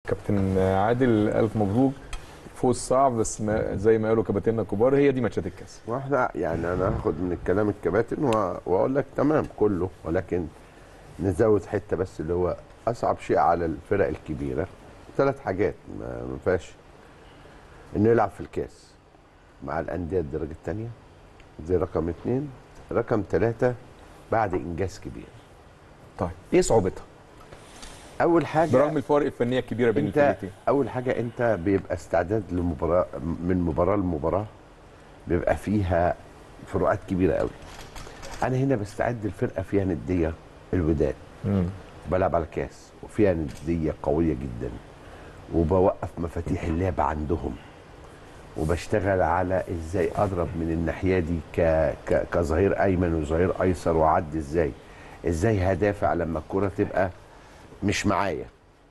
كابتن عادل الف مبروك فوز صعب بس ما زي ما قالوا كباتننا الكبار هي دي ماتشات الكاس واحنا يعني انا هاخد من الكلام الكباتن و- واقول لك تمام كله ولكن نزود حته بس اللي هو اصعب شيء على الفرق الكبيره ثلاث حاجات ما ما ينفعش انه يلعب في الكاس مع الانديه الدرجه الثانيه دي رقم اثنين رقم ثلاثه بعد انجاز كبير طيب ايه صعوبتها اول حاجه برغم الفوارق الفنيه الكبيره بين انت الفرقتين اول حاجه انت بيبقى استعداد لمباراه من مباراه لمباراه بيبقى فيها فروقات كبيره قوي انا هنا بستعد الفرقه فيها نديه الوداد مم. بلعب على كاس وفيها نديه قويه جدا وبوقف مفاتيح اللعب عندهم وبشتغل على ازاي اضرب من الناحيه دي ك... ك... كظهير ايمن وظهير ايسر واعدي ازاي ازاي هدافع لما الكره تبقى مش معايا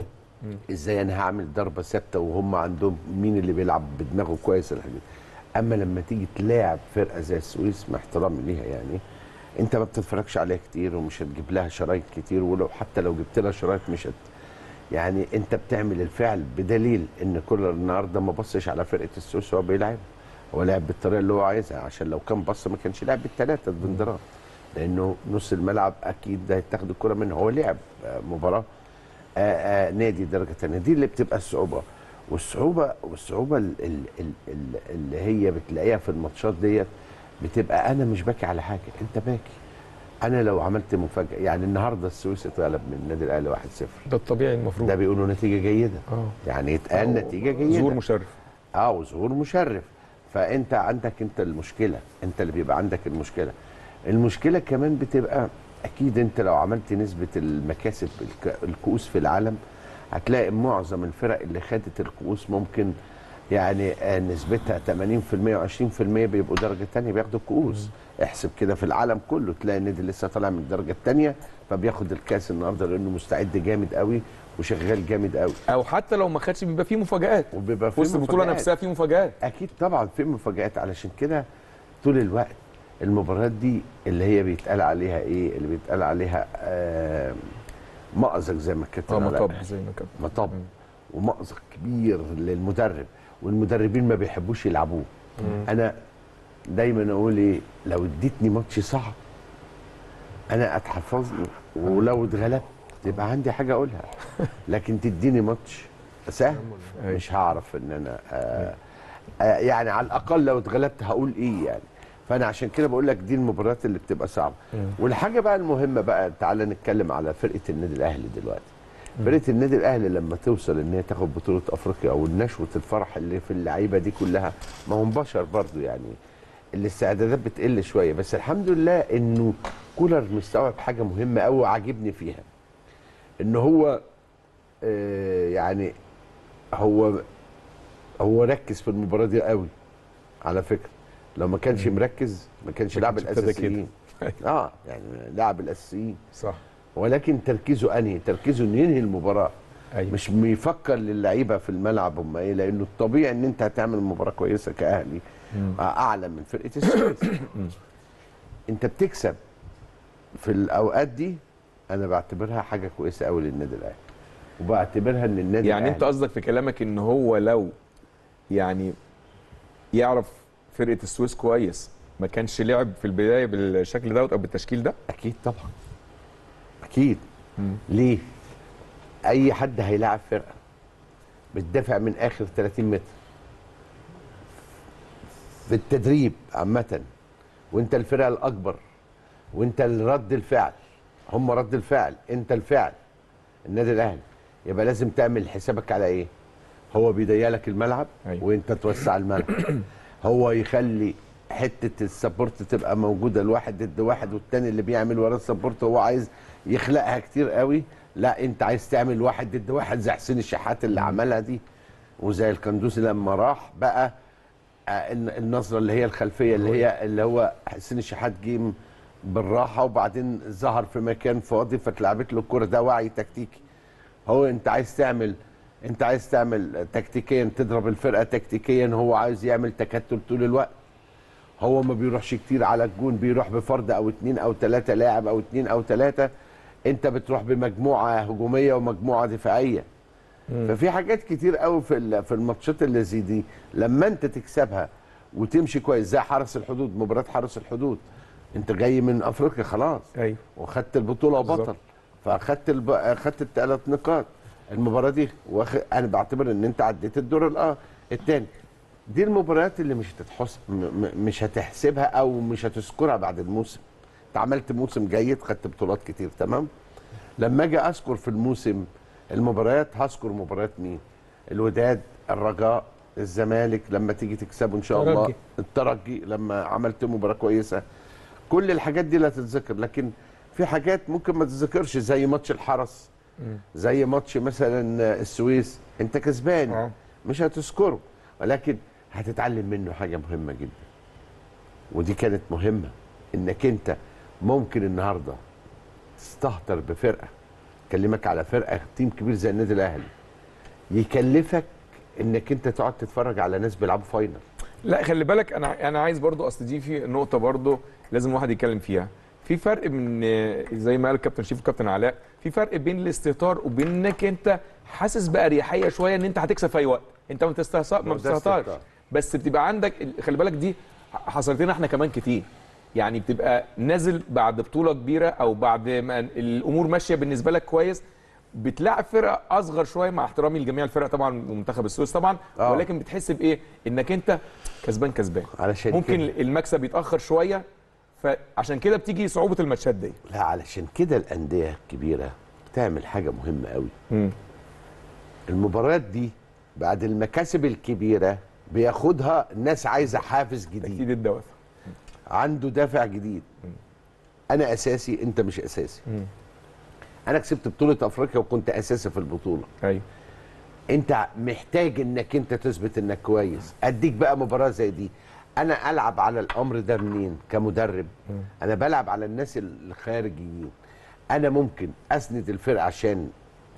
ازاي انا هعمل ضربه ثابته وهم عندهم مين اللي بيلعب بدماغه كويس الحاجات دي. اما لما تيجي تلاعب فرقه زي السويس مع احترامي ليها يعني انت ما بتتفرجش عليها كتير ومش هتجيب لها شرايط كتير ولو حتى لو جبت لها شرايط مش هت يعني انت بتعمل الفعل بدليل ان كولر النهارده ما بصش على فرقه السويس وهو بيلعب هو لعب بالطريقه اللي هو عايزها عشان لو كان بص ما كانش لعب بالثلاثه بندرات لانه نص الملعب اكيد ده هيتاخد الكره منه هو لعب آه، مباراه آه، آه، نادي درجه ثانيه دي اللي بتبقى الصعوبه والصعوبه والصعوبه ال- ال- ال- ال- اللي هي بتلاقيها في الماتشات ديت بتبقى انا مش باكي على حاجه انت باكي انا لو عملت مفاجاه يعني النهارده السويس اتغلب من النادي الاهلي 1-0 ده الطبيعي المفروض ده بيقولوا نتيجه جيده اه يعني يتقال نتيجه جيده ظهور مشرف اه وظهور مشرف فانت عندك انت المشكله انت اللي بيبقى عندك المشكله المشكله كمان بتبقى اكيد انت لو عملت نسبه المكاسب الك- الكؤوس في العالم هتلاقي معظم الفرق اللي خدت الكؤوس ممكن يعني آه، نسبتها 80% و20% بيبقوا درجه ثانيه بياخدوا الكؤوس احسب كده في العالم كله تلاقي النادي لسه طالع من الدرجه الثانيه فبياخد الكاس النهارده لانه مستعد جامد قوي وشغال جامد قوي او حتى لو ما خدش بيبقى فيه مفاجات وبيبقى في وسط البطوله مفاجآت. نفسها في مفاجات اكيد طبعا في مفاجآت علشان كده طول الوقت المباريات دي اللي هي بيتقال عليها ايه اللي بيتقال عليها آه مأزق زي ما الكابتن اه علاء مطب زي ما كان مطب ومأزق كبير للمدرب والمدربين ما بيحبوش يلعبوه انا دايما اقول ايه لو اديتني ماتش صعب انا اتحفظني ولو اتغلبت يبقى عندي حاجه اقولها لكن تديني ماتش سهل مش هعرف ان انا آه آه يعني على الاقل لو اتغلبت هقول ايه يعني فانا عشان كده بقول لك دي المباريات اللي بتبقى صعبه والحاجه بقى المهمه بقى تعالى نتكلم على فرقه النادي الاهلي دلوقتي فرقه النادي الاهلي لما توصل ان هي تاخد بطوله افريقيا او نشوه الفرح اللي في اللعيبه دي كلها ما هم بشر برضو يعني الاستعدادات بتقل شويه بس الحمد لله انه كولر مستوعب حاجه مهمه قوي وعاجبني فيها ان هو آه يعني هو هو ركز في المباراه دي قوي على فكره لو ما كانش مركز ما كانش ما لاعب كانش ابتدى كده. الاساسيين اه يعني لاعب الاساسيين صح ولكن تركيزه انهي تركيزه انه ينهي المباراه ايوه مش بيفكر للعيبه في الملعب هم ايه لانه الطبيعي ان انت هتعمل مباراه كويسه كاهلي مم. اعلى من فرقه السويس انت بتكسب في الاوقات دي انا بعتبرها حاجه كويسه قوي للنادي الاهلي وبعتبرها ان النادي يعني انت الأهلي- قصدك في كلامك ان هو لو يعني يعرف فرقه السويس كويس ما كانش لعب في البدايه بالشكل دوت او بالتشكيل ده اكيد طبعا اكيد مم. ليه اي حد هيلاعب فرقه بتدافع من اخر 30 متر في التدريب عامه وانت الفرقه الاكبر وانت رد الفعل هم رد الفعل انت الفعل النادي الاهلي يبقى لازم تعمل حسابك على ايه هو بيضيق لك الملعب أيوة. وانت توسع الملعب هو يخلي حته السبورت تبقى موجوده الواحد ضد واحد والتاني اللي بيعمل وراه السبورت هو عايز يخلقها كتير قوي لا انت عايز تعمل واحد ضد واحد زي حسين الشحات اللي عملها دي وزي القندوسي لما راح بقى آه، الن- النظره اللي هي الخلفيه اللي هي اللي هو حسين الشحات جه م- بالراحه وبعدين ظهر في مكان فاضي فاتلعبت له الكره ده وعي تكتيكي هو انت عايز تعمل انت عايز تعمل تكتيكيا تضرب الفرقه تكتيكيا هو عايز يعمل تكتل طول الوقت هو ما بيروحش كتير على الجون بيروح بفرد او اتنين او تلاته لاعب او اتنين او تلاته انت بتروح بمجموعه هجوميه ومجموعه دفاعيه ففي حاجات كتير قوي في ال- في الماتشات اللي زي دي لما انت تكسبها وتمشي كويس زي حرس الحدود مباراه حرس الحدود انت جاي من افريقيا خلاص ايوه وخدت البطوله وبطل بالظبط. فاخدت الب... اخدت الثلاث نقاط المباراه دي وأخ... انا بعتبر ان انت عديت الدور الأ- الثاني دي المباريات اللي مش هتتحسب م... م... مش هتحسبها او مش هتذكرها بعد الموسم انت عملت موسم جيد خدت بطولات كتير تمام لما اجي اذكر في الموسم المباريات هذكر مباريات مين الوداد الرجاء الزمالك لما تيجي تكسبه ان شاء الله الترجي. الترجي لما عملت مباراه كويسه كل الحاجات دي لا تتذكر لكن في حاجات ممكن ما تتذكرش زي ماتش الحرس زي ماتش مثلا السويس انت كسبان آه. مش هتذكره ولكن هتتعلم منه حاجه مهمه جدا ودي كانت مهمه انك انت ممكن النهارده تستهتر بفرقه كلمك على فرقه تيم كبير زي النادي الاهلي يكلفك انك انت تقعد تتفرج على ناس بيلعبوا فاينل لا خلي بالك انا انا عايز برضو اصل دي في نقطه برضو لازم الواحد يتكلم فيها في فرق من زي ما قال الكابتن شريف والكابتن علاء في فرق بين الاستهتار وبين انك انت حاسس باريحيه شويه ان انت هتكسب في اي وقت انت ما بتستهتر ما ما هو ده بتستهترش استهتار. بس بتبقى عندك خلي بالك دي حصلت لنا احنا كمان كتير يعني بتبقى نازل بعد بطوله كبيره او بعد ما الامور ماشيه بالنسبه لك كويس بتلاعب فرقه اصغر شويه مع احترامي لجميع الفرق طبعا ومنتخب السويس طبعا آه. ولكن بتحس بايه انك انت كسبان كسبان علشان ممكن كده. المكسب يتاخر شويه فعشان كده بتيجي صعوبه الماتشات دي لا علشان كده الانديه الكبيره بتعمل حاجه مهمه قوي المباريات دي بعد المكاسب الكبيره بياخدها الناس عايزه حافز جديد تجديد الدوافع عنده دافع جديد انا اساسي انت مش اساسي انا كسبت بطوله افريقيا وكنت اساسي في البطوله ايوه انت محتاج انك انت تثبت انك كويس اديك بقى مباراه زي دي انا العب على الامر ده منين كمدرب انا بلعب على الناس الخارجيين انا ممكن اسند الفرقه عشان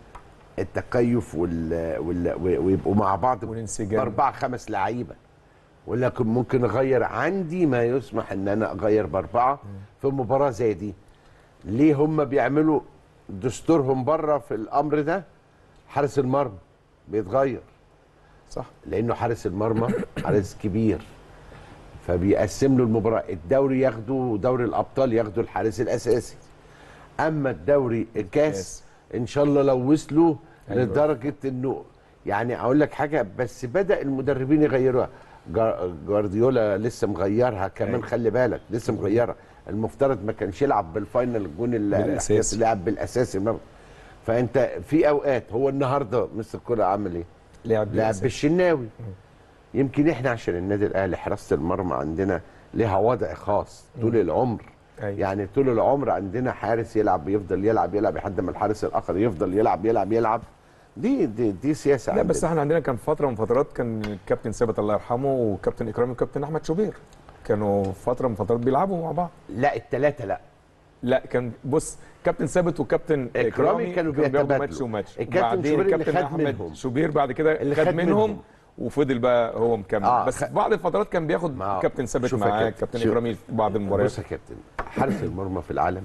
التكيف وال... وال... ويبقوا مع بعض والانسجام. باربعه خمس لعيبه ولكن ممكن اغير عندي ما يسمح ان انا اغير باربعه في مباراه زي دي ليه هم بيعملوا دستورهم بره في الامر ده حارس المرمى بيتغير صح لانه حارس المرمى حارس كبير فبيقسم له المباراه الدوري ياخده ودوري الابطال ياخده الحارس الاساسي اما الدوري الكاس الكاس. ان شاء الله لو وصلوا أيوة. أيوة. لدرجه انه يعني اقول لك حاجه بس بدا المدربين يغيروها جا- جوارديولا لسه مغيرها كمان أيوة. خلي بالك لسه مغيرها المفترض ما كانش يلعب بالفاينل الجون ال- بالأساسي. الاحتياطي لعب بالاساسي مرة. فانت في اوقات هو النهارده مستر كولر عامل ايه؟ لعب لعب بالأساس. بالشناوي يمكن احنا عشان النادي الاهلي حراسه المرمى عندنا لها وضع خاص طول العمر أيوة. يعني طول العمر عندنا حارس يلعب يفضل يلعب يلعب لحد ما الحارس الاخر يفضل يلعب يلعب يلعب دي دي, دي سياسه لا عندنا. بس احنا عندنا كان فتره من فترات كان الكابتن ثابت الله يرحمه وكابتن اكرامي وكابتن احمد شوبير كانوا فتره من فترات بيلعبوا مع بعض لا الثلاثه لا لا كان بص كابتن ثابت وكابتن إكرامي اكرامي كانوا بياخدوا بيتبادلوا. ماتش وماتش الكابتن وبعدين شوبير اللي الكابتن خد احمد منهم. شوبير بعد كده اللي خد, خد منهم, منهم. وفضل بقى هو مكمل آه، بس خ- في بعض الفترات كان بياخد ما هو- كابتن ثابت شوف يا معاه كابتن، كابتن شوف. اكرامي في بعض المباريات بص يا كابتن حارس المرمى في العالم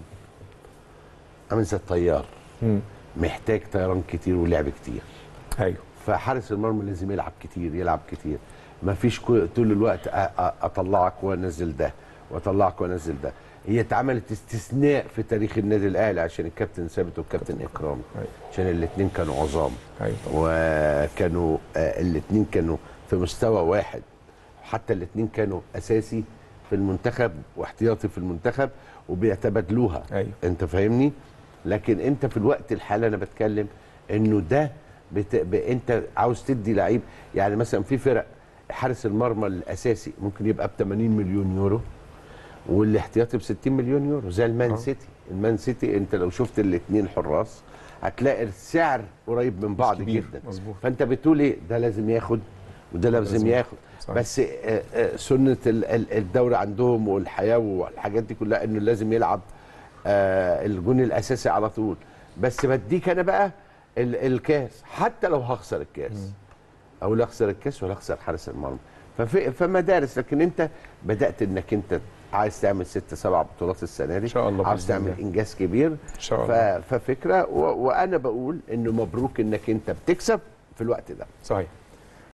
عامل زي الطيار مم. محتاج طيران كتير ولعب كتير ايوه فحارس المرمى لازم يلعب كتير يلعب كتير ما فيش كو- طول الوقت أ- أ- اطلعك وانزل ده واطلعك وانزل ده هي اتعملت استثناء في تاريخ النادي الاهلي عشان الكابتن ثابت والكابتن اكرام أيوة. عشان الاثنين كانوا عظام ايوه وكانوا الاثنين كانوا في مستوى واحد حتى الاثنين كانوا اساسي في المنتخب واحتياطي في المنتخب وبيتبادلوها أيوة. انت فاهمني لكن انت في الوقت الحالي انا بتكلم انه ده بت... ب... انت عاوز تدي لعيب يعني مثلا في فرق حارس المرمى الاساسي ممكن يبقى ب 80 مليون يورو والاحتياطي ب 60 مليون يورو زي المان آه. سيتي المان سيتي انت لو شفت الاثنين حراس هتلاقي السعر قريب من بعض كبير، جدا مظبوط. فانت بتقول ايه ده لازم ياخد وده لازم لازم ياخد صحيح. بس آه، آه، سنه ال- ال- الدوري عندهم والحياه والحاجات دي كلها انه لازم يلعب آه، الجون الاساسي على طول بس بديك انا بقى ال- الكاس حتى لو هخسر الكاس او لا اخسر الكاس ولا اخسر حارس المرمى ففي فمدارس لكن انت بدات انك انت عايز تعمل ست سبع بطولات السنه دي إن شاء الله عاوز بإذن تعمل الله. انجاز كبير ان شاء ف... الله ففكره و... وانا بقول انه مبروك انك انت بتكسب في الوقت ده صحيح